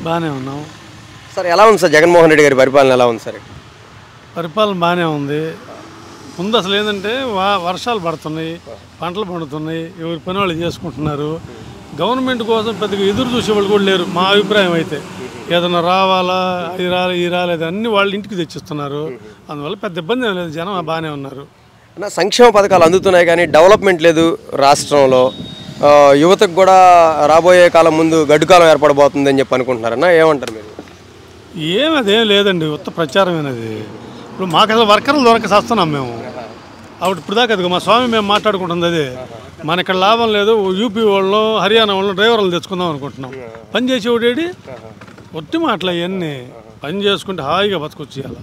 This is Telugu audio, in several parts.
బాగానే ఉన్నాం సార్ ఎలా ఉంది సార్ జగన్మోహన్ రెడ్డి గారి పరిపాలన ఎలా ఉంది సార్ పరిపాలన బాగానే ఉంది ముందు అసలు ఏంటంటే వా వర్షాలు పడుతున్నాయి పంటలు పండుతున్నాయి ఎవరి పని వాళ్ళు చేసుకుంటున్నారు గవర్నమెంట్ కోసం పెద్దగా ఎదురు చూసేవాళ్ళు కూడా లేరు మా అభిప్రాయం అయితే ఏదైనా రావాలా అది రాలే ఈ రాలేదు అన్ని వాళ్ళ ఇంటికి తెచ్చిస్తున్నారు అందువల్ల పెద్ద ఇబ్బంది ఏం లేదు జనం బాగానే ఉన్నారు అన్న సంక్షేమ పథకాలు అందుతున్నాయి కానీ డెవలప్మెంట్ లేదు రాష్ట్రంలో ఆ, యువతకు కూడా రాబోయే కాలం ముందు గడ్డు కాలం ఏర్పడబోతుందని చెప్పి అనుకుంటున్నారన్న ఏమంటారు మీరు ఏం అదేం లేదండి ఉత్త ప్రచారమేనది ఇప్పుడు మాకు అసలు వర్కర్లు దొరక చేస్తున్నాం మేము అప్పుడు ఇప్పుడు దాకా అదిగో మా స్వామి మేము మాట్లాడుకుంటుంది అదే మన ఇక్కడ లాభం లేదు యూపీ వాళ్ళు హర్యానా వాళ్ళు డ్రైవర్లు తెచ్చుకుందాం అనుకుంటున్నాం పని చేసేవాడేడి ఒట్టి మాటలు అవన్నీ పని చేసుకుంటే హాయిగా బతకొచ్చు ఇవాళ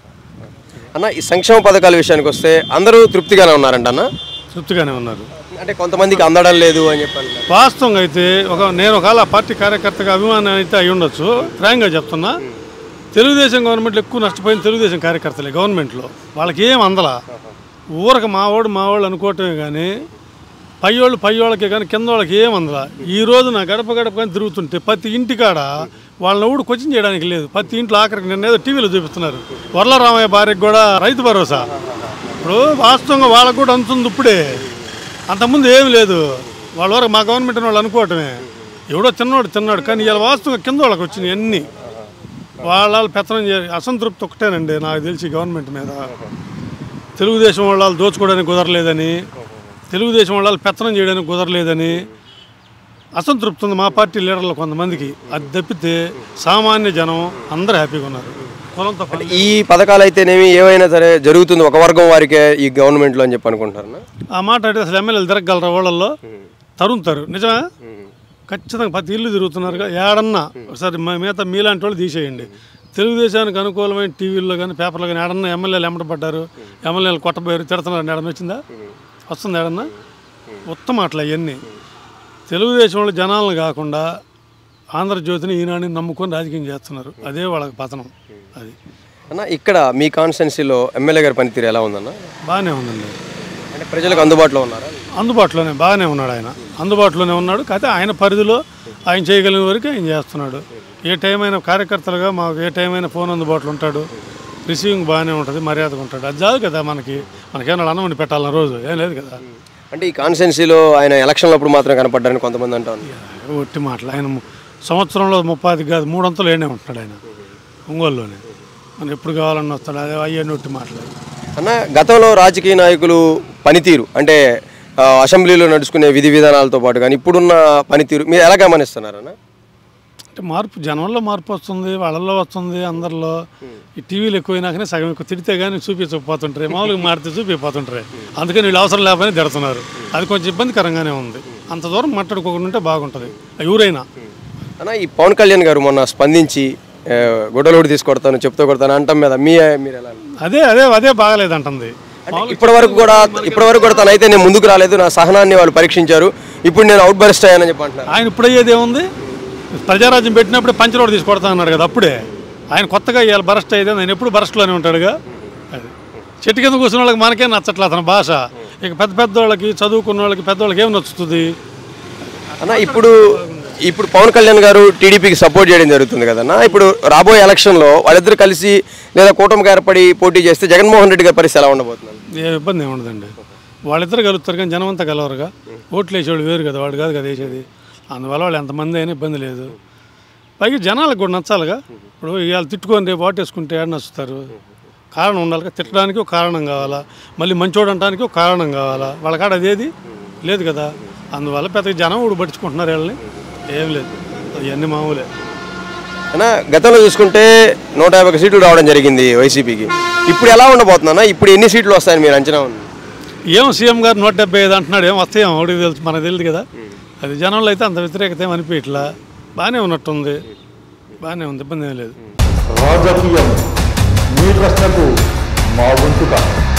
అన్న ఈ సంక్షేమ పథకాల విషయానికి వస్తే అందరూ తృప్తిగానే ఉన్నారంట అన్న తృప్తిగానే ఉన్నారు అంటే కొంతమందికి అందడం లేదు అని చెప్పి అంటున్నారు. వాస్తవంగా అయితే ఒక నేను ఒకవేళ ఆ పార్టీ కార్యకర్తగా అభిమానం అయితే అయి ఉండొచ్చు ఫ్రాంక్గా చెప్తున్నా తెలుగుదేశం గవర్నమెంట్లో ఎక్కువ నష్టపోయిన తెలుగుదేశం కార్యకర్తలే గవర్నమెంట్లో వాళ్ళకి ఏం అందలా ఊరకు మావాడు మావాళ్ళు అనుకోవటమే కానీ పయ్యోళ్ళు పయ్యోళ్ళకే కానీ కింద వాళ్ళకి ఏం అందలా ఈ రోజు నా గడప గడప కానీ తిరుగుతుంటే ప్రతి ఇంటికాడ వాళ్ళని ఊడు కోచింగ్ చేయడానికి లేదు ప్రతి ఇంట్లో ఆఖరికి నిన్న ఏదో టీవీలో చూపిస్తున్నారు వరలరామయ్య భార్యకు కూడా రైతు భరోసా ఇప్పుడు వాస్తవంగా వాళ్ళకు కూడా అందుతుంది ఇప్పుడే అంతకుముందు ఏమి లేదు వాళ్ళ వరకు మా గవర్నమెంట్ వాళ్ళు అనుకోవటమే ఎవడో తిన్నాడు తిన్నాడు కానీ ఇవాళ వాస్తవంగా కింద వాళ్ళకి వచ్చినాయి అన్నీ వాళ్ళ వాళ్ళు పెత్తనం చే అసంతృప్తి ఒకటేనండి నాకు తెలిసి గవర్నమెంట్ మీద తెలుగుదేశం వాళ్ళు దోచుకోవడానికి కుదరలేదని తెలుగుదేశం వాళ్ళు పెత్తనం చేయడానికి కుదరలేదని అసంతృప్తి ఉంది మా పార్టీ లీడర్లు కొంతమందికి అది తప్పితే సామాన్య జనం అందరూ హ్యాపీగా ఉన్నారు కులంతో పని ఈ పథకాలు అయితేనేమి ఏవైనా సరే జరుగుతుంది ఒక వర్గం వారికే ఈ గవర్నమెంట్లో అని చెప్పి అనుకుంటున్నారన్న ఆ మాట అంటే అసలు ఎమ్మెల్యేలు తిరగలరా వాళ్ళల్లో తరుముతారు నిజమే ఖచ్చితంగా ప్రతి ఇల్లు తిరుగుతున్నారుగా ఏడన్నా ఒకసారి మా మిగతా మీలాంటి వాళ్ళు తీసేయండి తెలుగుదేశానికి అనుకూలమైన టీవీల్లో కానీ పేపర్లో కానీ ఏడన్నా ఎమ్మెల్యేలు ఎమ్మటపడ్డారు ఎమ్మెల్యేలు కొట్టబోయారు తిడుతున్నారు ఏడన్నా వచ్చిందా వస్తుంది ఏడన్నా ఉత్తమ అట్లా అవన్నీ తెలుగుదేశం వాళ్ళు జనాలను కాకుండా ఆంధ్రజ్యోతిని ఈనాడిని నమ్ముకొని రాజకీయం చేస్తున్నారు అదే వాళ్ళకి పతనం అది అన్న ఇక్కడ మీ కాన్స్టిట్యున్సీలో ఎమ్మెల్యే గారి పనితీరు ఎలా ఉందన్న బాగానే ఉందండి అంటే ప్రజలకు అందుబాటులో ఉన్నారా అందుబాటులోనే బాగానే ఉన్నాడు ఆయన అందుబాటులోనే ఉన్నాడు కాకపోతే ఆయన పరిధిలో ఆయన చేయగలిగిన వరకు ఆయన చేస్తున్నాడు ఏ టైం అయినా కార్యకర్తలుగా మాకు ఏ టైం అయినా ఫోన్ అందుబాటులో ఉంటాడు రిసీవింగ్ బాగానే ఉంటుంది మర్యాదగా ఉంటాడు అది చాలు కదా మనకి మనకేమన్నా అన్నం వండి పెట్టాలన్న రోజు ఏం లేదు కదా అంటే ఈ కాన్స్టిట్యున్సీలో ఆయన ఎలక్షన్లప్పుడు మాత్రం కనపడ్డారని కొంతమంది అంటారు ఒట్టి మాటలు ఆయన ము- సంవత్సరంలో ముప్పాది కాదు మూడొంతలు ఏనే ఉంటున్నాడు ఆయన ఒంగోలులోనే మనం ఎప్పుడు కావాలన్నా వస్తాడు అదే అయ్యే ఒట్టి మాటలు అన్న గతంలో రాజకీయ నాయకులు పనితీరు అంటే ఆ, అసెంబ్లీలో నడుచుకునే విధి విధానాలతో పాటు కానీ ఇప్పుడున్న పనితీరు మీరు ఎలా గమనిస్తున్నారన్న అంటే మార్పు జనంలో మార్పు వస్తుంది వాళ్ళల్లో వస్తుంది అందరిలో ఈ టీవీలు ఎక్కువైనాకనే సగం ఎక్కువ తిడితే కానీ చూపించకపోతుంటారు మామూలుగా మాడితే చూపించపోతుంటారు అందుకని వీళ్ళు అవసరం లేకపోయినా తిడుతున్నారు అది కొంచెం ఇబ్బందికరంగానే ఉంది అంత దూరం మాట్లాడుకోకుండా ఉంటే బాగుంటుంది ఎవరైనా అన్న ఈ పవన్ కళ్యాణ్ గారు మొన్న స్పందించి ఆ, గొడవలోడు తీసుకొడతాను చెప్తూ కొడతాను అంటాం మీద మీ మీరు ఎలా అదే అదే అదే బాగలేదంటుంది అంటే ఇప్పటి వరకు కూడా ఇప్పటి వరకు కూడా తనైతే నేను ముందుకు రాలేదు నా సహనాన్ని వాళ్ళు పరీక్షించారు ఇప్పుడు నేను అవుట్ బర్స్ట్ అయ్యానని చెప్పి అంటున్నారు ఆయన ఇప్పుడు అయ్యేది ఏముంది ప్రజారాజ్యం పెట్టినప్పుడే పంచరోడ్ తీసుకొడతా అన్నాడు కదా అప్పుడే ఆయన కొత్తగా ఇవాళ బరస్ట్ అయితే ఆయన ఎప్పుడు బరస్ట్లోనే ఉంటాడుగా అది చెట్టు కింద కూర్చున్న వాళ్ళకి మనకే నచ్చట్లేదు అతని భాష ఇక పెద్ద పెద్ద వాళ్ళకి చదువుకున్న వాళ్ళకి పెద్దవాళ్ళకి ఏం నచ్చుతుంది అన్న ఇప్పుడు ఇప్పుడు పవన్ కళ్యాణ్ గారు టీడీపీకి సపోర్ట్ చేయడం జరుగుతుంది కదన్న ఇప్పుడు రాబోయే ఎలక్షన్లో వాళ్ళిద్దరు కలిసి లేదా కూటమికి ఏర్పడి పోటీ చేస్తే జగన్మోహన్ రెడ్డి గారి పరిస్థితి ఎలా ఉండబోతుంది ఏ ఇబ్బంది ఏమి ఉండదండి వాళ్ళిద్దరు కలుగుతారు కానీ జనం అంతా కలవరుగా ఓట్లు వేసేవాడు వేరు కదా వాడు కాదు కదా వేసేది అందువల్ల వాళ్ళు ఎంతమంది అయినా ఇబ్బంది లేదు పైగా జనాలకు కూడా నచ్చాలిగా ఇప్పుడు ఇవాళ తిట్టుకొని రేపు ఓటు వేసుకుంటే ఏడ నచ్చుతారు కారణం ఉండాలి తిట్టడానికి ఒక కారణం కావాలా మళ్ళీ మంచోడు అనడానికి ఒక కారణం కావాలా వాళ్ళ కాడ అదేది లేదు కదా అందువల్ల పెద్దగా జనం ఊడు పట్టించుకుంటున్నారు వీళ్ళని ఏం లేదు ఇవన్నీ మామూలే అన్న గతంలో చూసుకుంటే నూట యాభై ఒక సీట్లు రావడం జరిగింది వైసీపీకి ఇప్పుడు ఎలా ఉండబోతుందన్న ఇప్పుడు ఎన్ని సీట్లు వస్తాయని మీరు అంచనా ఉంది ఏం సీఎం గారు నూట డెబ్బై ఐదు అంటున్నాడు ఏం వస్తాయేమో ఒకటికి తెలుసు మనకు తెలియదు కదా అది జనంలో అయితే అంత వ్యతిరేకత ఏం అనిపించట్లా బాగానే ఉన్నట్టుంది బాగానే ఉంది ఇబ్బంది ఏం లేదు రాజకీయం మీ ప్రశ్నకు మా వంతు కాదు